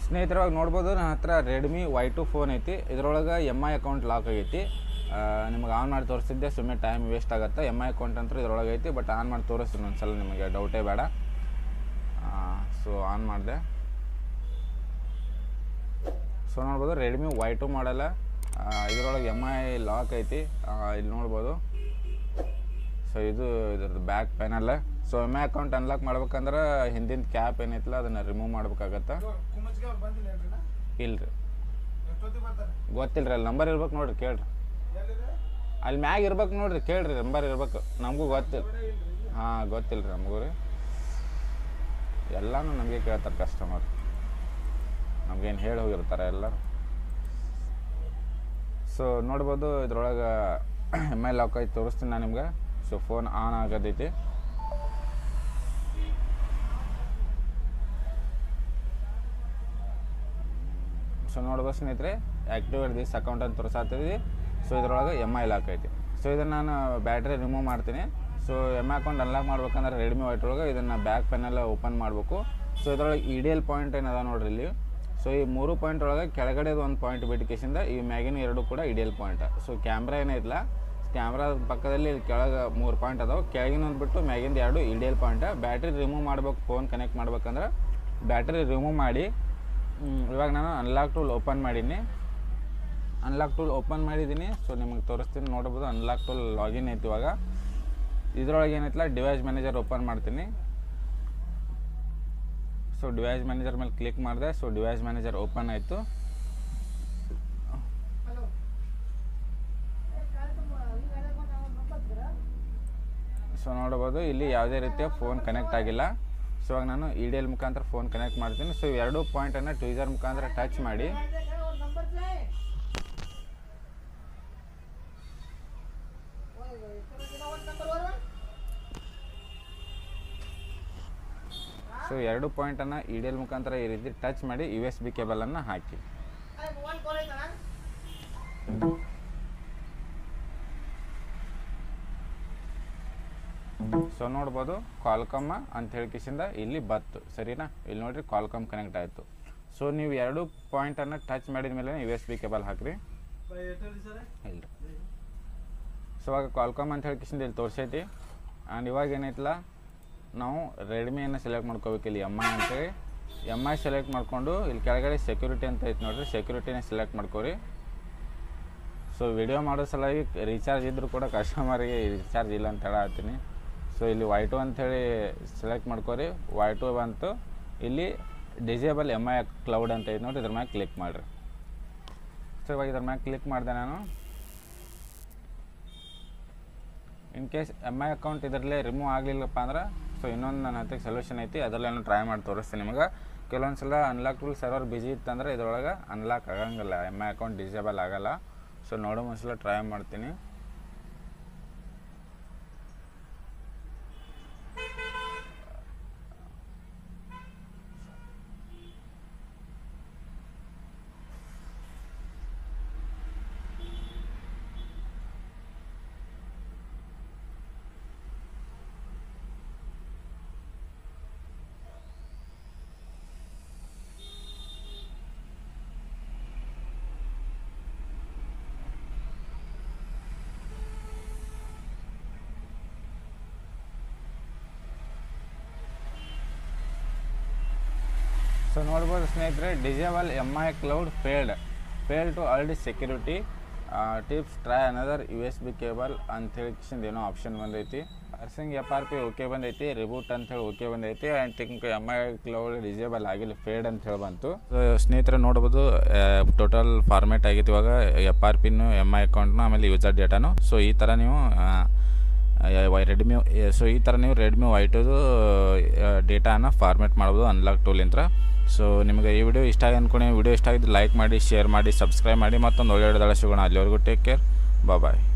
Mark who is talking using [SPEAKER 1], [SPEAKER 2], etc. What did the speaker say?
[SPEAKER 1] ಸ್ನೇಹಿತರವಾಗಿ ನೋಡ್ಬೋದು ನನ್ನ ಹತ್ರ ರೆಡ್ಮಿ ವೈ ಟು ಫೋನ್ ಐತಿ ಇದ್ರೊಳಗೆ ಎಮ್ ಐ ಅಕೌಂಟ್ ಲಾಕ್ ಆಗೈತಿ ನಿಮಗೆ ಆನ್ ಮಾಡಿ ತೋರಿಸಿದ್ದೆ ಸುಮ್ಮನೆ ಟೈಮ್ ವೇಸ್ಟ್ ಆಗುತ್ತೆ ಎಮ್ ಐ ಅಕೌಂಟ್ ಅಂತೂ ಇದ್ರೊಳಗೆ ಐತಿ ಬಟ್ ಆನ್ ಮಾಡಿ ತೋರಿಸ್ತೀನಿ ಒಂದ್ಸಲ ನಿಮಗೆ ಡೌಟೇ ಬೇಡ ಸೊ ಆನ್ ಮಾಡಿದೆ ಸೊ ನೋಡ್ಬೋದು ರೆಡ್ಮಿ ವೈ ಟು ಮಾಡಲ್ಲ ಇದರೊಳಗೆ ಎಮ್ ಐ ಲಾಕ್ ಐತಿ ಆ, ಇಲ್ಲಿ ನೋಡ್ಬೋದು ಸೊ ಇದು ಇದ್ರದ್ದು back panel so M I account unlock ಮಾಡ್ಬೇಕಂದ್ರೆ ಹಿಂದಿನ ಕ್ಯಾಪ್ ಏನೈತಲ್ಲ ಅದನ್ನು ರಿಮೂವ್ ಮಾಡ್ಬೇಕಾಗತ್ತೆ
[SPEAKER 2] ಕುಮ್ಮಚ್ಗೆ ಅವ್ರು ಬಂದಿಲ್ಲ ಏನ್ರಿ
[SPEAKER 1] ಇಲ್ರಿ
[SPEAKER 2] ಎಷ್ಟೊತ್ತಿಗೆ ಬರ್ತಾರೆ
[SPEAKER 1] ಗೊತ್ತಿಲ್ರಿ ಅಲ್ಲಿ ನಂಬರ್ ಇರ್ಬೇಕು ನೋಡ್ರಿ ಕೇಳ್ರಿ
[SPEAKER 2] ಎಲ್ಲಿದೆ
[SPEAKER 1] ಅಲ್ಲಿ ಮ್ಯಾಗ ಇರ್ಬೇಕು ನೋಡ್ರಿ ಕೇಳ್ರಿ ನಂಬರ್ ಇರ್ಬೇಕು ನಮಗೂ ಗೊತ್ತಿಲ್ಲ ಹಾಂ ಗೊತ್ತಿಲ್ಲ ರೀ ನಮಗೂ ರೀ ಎಲ್ಲನೂ ನಮಗೆ ಕೇಳ್ತಾರೆ ಕಸ್ಟಮರ್ ನಮ್ಗೇನು ಹೇಳಿ ಹೋಗಿರ್ತಾರೆ ಎಲ್ಲರೂ ಸೊ ನೋಡ್ಬೋದು ಇದ್ರೊಳಗೆ ಎಮ್ ಐ ಲಾಕ್ ಐತಿ ತೋರಿಸ್ತೀನಿ ನಾನು ನಿಮ್ಗೆ ಸೊ ಫೋನ್ ಆನ್ ಆಗೋದೈತಿ ಸೊ ನೋಡ್ಬೋದು ಸ್ನೇಹಿತರೆ ಆ್ಯಕ್ಟಿವೇಟ್ ದಿಸ್ ಅಕೌಂಟ್ ಅಂತ ತೋರಿಸಾಗ್ತದೆ ಸೊ ಇದ್ರೊಳಗೆ ಎಮ್ ಐ ಲಾಕ್ ಐತಿ ಸೊ ಇದನ್ನು ನಾನು ಬ್ಯಾಟ್ರಿ ರಿಮೂವ್ ಮಾಡ್ತೀನಿ so M I account unlock ಮಾಡ್ಬೇಕಂದ್ರೆ ರೆಡ್ಮಿ ವೈಟ್ ಒಳಗೆ ಇದನ್ನು ಬ್ಯಾಕ್ ಪೆನ್ನೆಲ್ಲ ಓಪನ್ ಮಾಡಬೇಕು ಸೊ ಇದ್ರೊಳಗೆ ಇ ಡಿ ಎಲ್ ಪಾಯಿಂಟ್ ಏನದ ನೋಡ್ರಿ ಇಲ್ಲಿ ಸೊ ಈ ಮೂರು ಪಾಯಿಂಟ್ ಒಳಗೆ ಕೆಳಗಡೆದು ಒಂದು ಪಾಯಿಂಟ್ ಬಿಟ್ಟಿಕೆಸಿಂದ ಈ ಮ್ಯಾಗಿನ ಎರಡು ಕೂಡ E D L point so camera ಏನೈತಲ್ಲ ಕ್ಯಾಮ್ರಾ ಪಕ್ಕದಲ್ಲಿ ಇಲ್ಲಿ ಕೆಳಗೆ ಮೂರು ಪಾಯಿಂಟ್ ಅದಾವೆ ಕೆಳಗಿನ ಒಂದು ಬಿಟ್ಟು ಮ್ಯಾಗಿಂದ ಎರಡು E D L point battery remove ಮಾಡ್ಬೇಕು ಫೋನ್ ಕನೆಕ್ಟ್ ಮಾಡ್ಬೇಕಂದ್ರೆ ಬ್ಯಾಟ್ರಿ ರಿಮೂವ್ ಮಾಡಿ ಹ್ಮ್, ಇವಾಗ ನಾನು ಅನ್ಲಾಕ್ ಟೂಲ್ ಓಪನ್ ಮಾಡೀನಿ ಅನ್ಲಾಕ್ ಟೂಲ್ ಓಪನ್ ಮಾಡಿದ್ದೀನಿ ಸೊ ನಿಮಗೆ ತೋರಿಸ್ತೀನಿ ನೋಡ್ಬೋದು ಅನ್ಲಾಕ್ ಟೂಲ್ ಲಾಗಿನ್ ಐತಿ ಇವಾಗ ಇದ್ರೊಳಗೆ ಏನೈತಲ್ಲ ಡಿವೈಸ್ ಮ್ಯಾನೇಜರ್ ಓಪನ್ ಮಾಡ್ತೀನಿ ಸೊ ಡಿವೈಸ್ ಮ್ಯಾನೇಜರ್ ಮೇಲೆ ಕ್ಲಿಕ್ ಮಾಡಿದೆ ಸೊ ಡಿವೈಸ್ ಮ್ಯಾನೇಜರ್ ಓಪನ್ ಆಯಿತು
[SPEAKER 2] ಹಲೋ
[SPEAKER 1] ಸೊ ನೋಡ್ಬೋದು ಇಲ್ಲಿ ಯಾವುದೇ ರೀತಿಯ ಫೋನ್ ಕನೆಕ್ಟ್ ಆಗಿಲ್ಲ ಸೊ ಇವಾಗ ನಾನು ಇ ಡಿ ಎಲ್ ಮುಖಾಂತರ ಫೋನ್ ಕನೆಕ್ಟ್ ಮಾಡ್ತೀನಿ ಸೊ ಎರಡು ಪಾಯಿಂಟನ್ನು ಟ್ವೀಸರ್ ಮುಖಾಂತರ ಟಚ್ ಮಾಡಿ
[SPEAKER 2] नंबर क्या है
[SPEAKER 1] ಸೊ ಎರಡು ಪಾಯಿಂಟನ್ನು ಇ ಡಿ ಎಲ್ ಮುಖಾಂತರ ಈ ರೀತಿ ಟಚ್ ಮಾಡಿ ಯು ಎಸ್ ಬಿ ಕೇಬಲನ್ನು ಹಾಕಿ
[SPEAKER 2] मोबाइल कॉल है ना
[SPEAKER 1] ಸೊ ನೋಡ್ಬೋದು ಕಾಲ್ಕಮ್ಮ ಅಂತ ಹೇಳಿಕಿಸಿಂದ ಇಲ್ಲಿ ಬತ್ತು ಸರಿನಾ ಇಲ್ಲಿ ನೋಡ್ರಿ ಕಾಲ್ಕಮ್ ಕನೆಕ್ಟ್ ಆಯಿತು ಸೊ ನೀವು ಎರಡು ಪಾಯಿಂಟನ್ನು ಟಚ್ ಮಾಡಿದ ಮೇಲೆ ಯು ಎಸ್ ಬಿ ಕೇಬಲ್ ಹಾಕ್ರಿ
[SPEAKER 2] एयरटेल सर
[SPEAKER 1] ಇಲ್ರಿ ಸೊ ಇವಾಗ ಕಾಲ್ಕಾಮ್ ಅಂತ ಹೇಳಿಕಿಸಿಂದ ಇಲ್ಲಿ ತೋರಿಸೈತಿ ಆ್ಯಂಡ್ ಇವಾಗ ಏನೈತಲ್ಲ ನಾವು ರೆಡ್ಮಿಯನ್ನು ಸೆಲೆಕ್ಟ್ ಮಾಡ್ಕೋಬೇಕು ಇಲ್ಲಿ ಎಮ್ ಐ ಅಂತೇಳಿ ಎಮ್ ಐ ಸೆಲೆಕ್ಟ್ ಮಾಡಿಕೊಂಡು ಇಲ್ಲಿ ಕೆಳಗಡೆ ಸೆಕ್ಯೂರಿಟಿ ಅಂತ ಐತೆ ನೋಡ್ರಿ ಸೆಕ್ಯೂರಿಟಿನೇ ಸೆಲೆಕ್ಟ್ ಮಾಡ್ಕೋರಿ ಸೊ ವಿಡಿಯೋ ಮಾಡೋ ಸಲುವಾಗಿ ರೀಚಾರ್ಜ್ ಇದ್ದರೂ ಕೂಡ ಕಸ್ಟಮರಿಗೆ ರೀಚಾರ್ಜ್ ಇಲ್ಲ ಅಂತ ಹೇಳತ್ತೀನಿ ಸೊ ಇಲ್ಲಿ ವೈ ಟು ಅಂಥೇಳಿ ಸೆಲೆಕ್ಟ್ ಮಾಡ್ಕೋರಿ ವೈ ಟು ಬಂತು ಇಲ್ಲಿ ಡಿಸೇಬಲ್ ಎಮ್ ಐ ಕ್ಲೌಡ್ ಅಂತ ಐತೆ ನೋಡಿ ಇದ್ರ ಮ್ಯಾಗೆ ಕ್ಲಿಕ್ ಮಾಡಿರಿ ಸೊ ಇವಾಗ ಇದ್ರ ಮ್ಯಾಗೆ ಕ್ಲಿಕ್ ಮಾಡಿದೆ ನಾನು in case M I account ಇದರಲ್ಲೇ ರಿಮೂವ್ ಆಗಲಿಲ್ಲಪ್ಪ ಅಂದ್ರೆ ಸೊ ಇನ್ನೊಂದು ನನ್ನ ಹತ್ತಿರ ಸೊಲ್ಯೂಷನ್ ಐತಿ ಅದರಲ್ಲೇನು ಟ್ರೈ ಮಾಡಿ ತೋರಿಸ್ತೀನಿ ನಿಮಗೆ ಕೆಲವೊಂದು ಸಲ ಅನ್ಲಾಕ್ ಟೂಲ್ ಸರ್ವರ್ ಬಿಜಿ ಇತ್ತಂದ್ರೆ ಇದ್ರೊಳಗೆ ಅನ್ಲಾಕ್ ಆಗಂಗಿಲ್ಲ ಎಮ್ ಐ ಅಕೌಂಟ್ ಡಿಸೇಬಲ್ ಆಗಲ್ಲ ಸೊ ನೋಡೋ ಒಂದ್ಸಲ ಟ್ರೈ ಮಾಡ್ತೀನಿ ಸೊ ನೋಡ್ಬೋದು ಸ್ನೇಹಿತರೆ disable M I cloud failed fail to already security tips try another U S B cable ಅಂಥೇಳಿ ಕಿಶಿಂದ ಏನೋ ಆಪ್ಷನ್ ಬಂದೈತಿ erasing F R P okay ಬಂದೈತಿ ರಿಬೂಟ್ ಅಂಥೇಳಿ ಓಕೆ ಬಂದೈತಿ and think M I cloud disable ಆಗಿಲ್ಲ ಫೇಡ್ ಅಂತ ಹೇಳಿ ಬಂತು ಸೊ ಸ್ನೇಹಿತರೆ ನೋಡ್ಬೋದು ಟೋಟಲ್ ಫಾರ್ಮೇಟ್ ಆಗೈತಿ ಇವಾಗ ಎಫ್ ಆರ್ ಪಿನ್ನು ಎಮ್ ಐ ಅಕೌಂಟ್ನು ಆಮೇಲೆ ಯೂಸರ್ ಡೇಟಾನು ಸೊ ಈ ಥರ ನೀವು ವೈ ರೆಡ್ಮಿ ಸೊ ಈ ಥರ ನೀವು ರೆಡ್ಮಿ ವೈಟದು ಡೇಟಾನ ಫಾರ್ಮೇಟ್ ಮಾಡ್ಬೋದು ಅನ್ಲಾಕ್ ಟೂಲಿಂತ್ರ ಸೊ ನಿಮಗೆ ಈ ವಿಡಿಯೋ ಇಷ್ಟ ಆಗಿ ಅಂದ್ಕೊಂಡು ವಿಡಿಯೋ ಇಷ್ಟ ಆಗಿದ್ದು ಲೈಕ್ ಮಾಡಿ ಶೇರ್ ಮಾಡಿ ಸಬ್ಸ್ಕ್ರೈಬ್ ಮಾಡಿ ಮತ್ತೊಂದು ಒಳ್ಳೆ ಒಳ್ಳೆ ಸಿಗೋಣ ಅಲ್ಲಿವರೆಗೂ ಟೇಕ್ ಕೇರ್ ಬಾಯ್